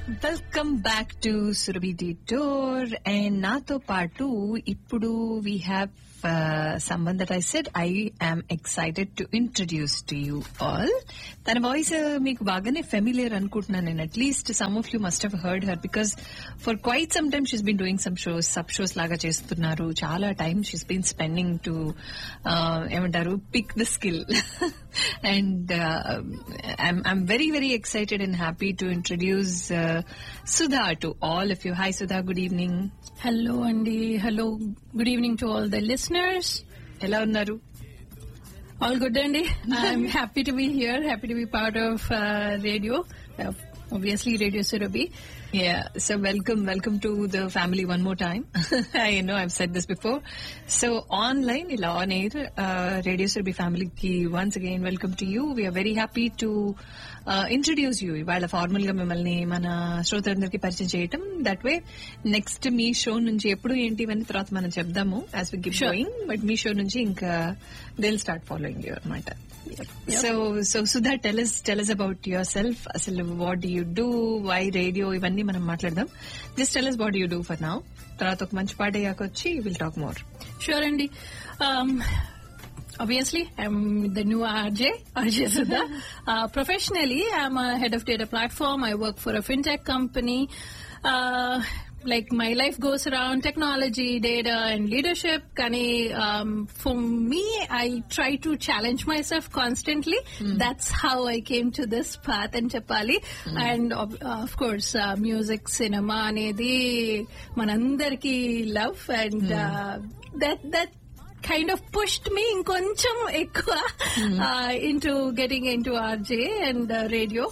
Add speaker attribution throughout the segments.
Speaker 1: Welcome back to Surabhi tour and నాతో పాటు ఇప్పుడు వీ హ్యావ్ సంబంధ్ that I said I am excited to introduce to you all తన voice మీకు బాగానే ఫెమిలియర్ అనుకుంటున్నాను నేను at least some of you must have heard her because for quite some time she's been doing some shows sub shows లాగా చేస్తున్నారు చాలా time she's been spending to ఏమంటారు pick the skill and I'm very very excited and happy to introduce Sudha to all of you hi Sudha good evening
Speaker 2: hello అండి hello good evening to all the listeners
Speaker 1: ఎలా ఉన్నారు
Speaker 2: all good అండి I'm happy to be here happy to be part of radio obviously Radio Surabhi.
Speaker 1: Yeah, so welcome, welcome to the family one more time. I know I've said this before. So online, ila on air, uh, Radio Surabhi family ki once again welcome to you. We are very happy to uh, introduce you. ఇవాళ formal గా మిమ్మల్ని మన శ్రోతలందరికీ పరిచయం చేయటం that way next మీ show నుంచి ఎప్పుడు ఏంటి ఇవన్నీ తర్వాత మనం చెప్దాము as we give going but మీ షో నుంచి ఇంకా దిల్ స్టార్ట్ ఫాలోయింగ్ యూ అనమాట so so Sudha tell us tell us about yourself అసలు what you do why radio ఇవన్నీ మనం మాట్లాడదాం just tell us what you do for now తర్వాత ఒక మంచి పాట అయ్యాక వచ్చి will talk more
Speaker 2: Sure, Andy. Um, obviously, I'm the new RJ, RJ Sudha. uh, professionally, I'm a head of data platform. I work for a fintech company. Uh, like my life goes around technology, data, and leadership. Kani, um, for me, I try to challenge myself constantly. That's how I came to this path in Chapali. And of, of course, uh, music, cinema, అనేది మనందరికీ love and that that kind of pushed me ఇంకొంచెం ఎక్కువ into getting into RJ and radio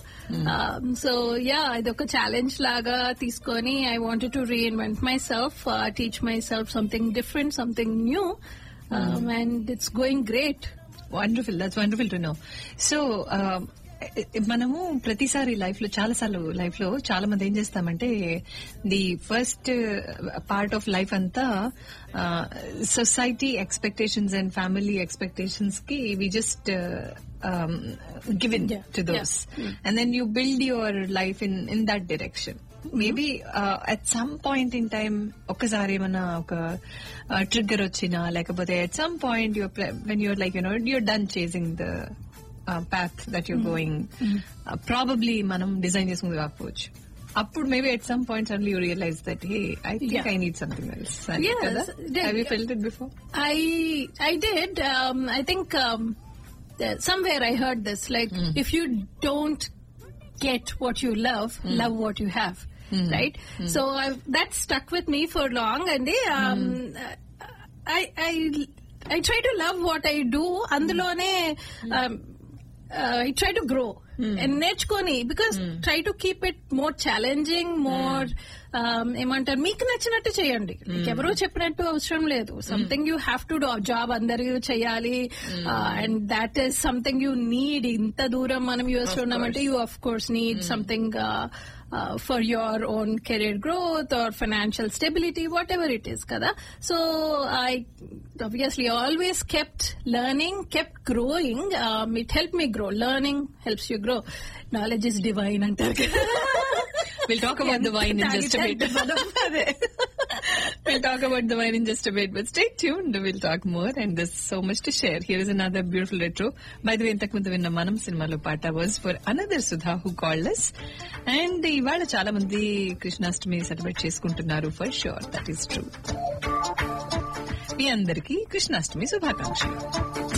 Speaker 2: so yeah ఇది ఒక challenge లాగా తీసుకొని I wanted to reinvent myself teach myself something different something new and it's going great
Speaker 1: wonderful that's wonderful to know so మనము ప్రతిసారి life లో చాలా సార్లు life లో చాలా మంది ఏం చేస్తామంటే the first part of life అంతా society expectations and family expectations కి we just given to those and then you build your life in in that direction maybe at some point in time ఒక్కసారి ఏమన్నా ఒక trigger వచ్చినా లేకపోతే at some point your when you're like you know you're done chasing the path that you're going probably మనం డిజైన్ చేసుకుంది కాకపోవచ్చు అప్పుడు maybe at some point suddenly you realize that hey I think I need something else కదా have you felt it before
Speaker 2: I I did. Um, I think um, uh, somewhere I heard this. Like, if you don't get what you love, love what you have, right? So I, that stuck with me for long, and they, um, I I I try to love what I do. అందులోనే um, uh, I try to grow and నేర్చుకొని because try to keep it more challenging more ఏమంటారు మీకు నచ్చినట్టు చేయండి మీకు ఎవరో చెప్పినట్టు అవసరం లేదు something you have to do job అందరూ చేయాలి and that is something you need ఇంత దూరం మనం యూఎస్ లో ఉన్నామంటే you of course need something for your own career growth or financial stability whatever it is కదా so I obviously always kept learning, kept growing. Um, it helped me grow. Learning helps you grow. Knowledge is divine అంటారు కదా.
Speaker 1: We'll talk about the wine in just a bit. we'll talk about the wine in just a bit, but stay tuned. We'll talk more and there's so much to share. Here is another beautiful retro. By the way, ఇంతకు ముందు విన్న మనం సినిమాలో పాట was for another Sudha who called us. And ఇవాళ చాలా మంది Krishnashtami celebrate చేసుకుంటున్నారు for sure that is true మీ అందరికీ కృష్ణాష్టమి శుభాకాంక్షలు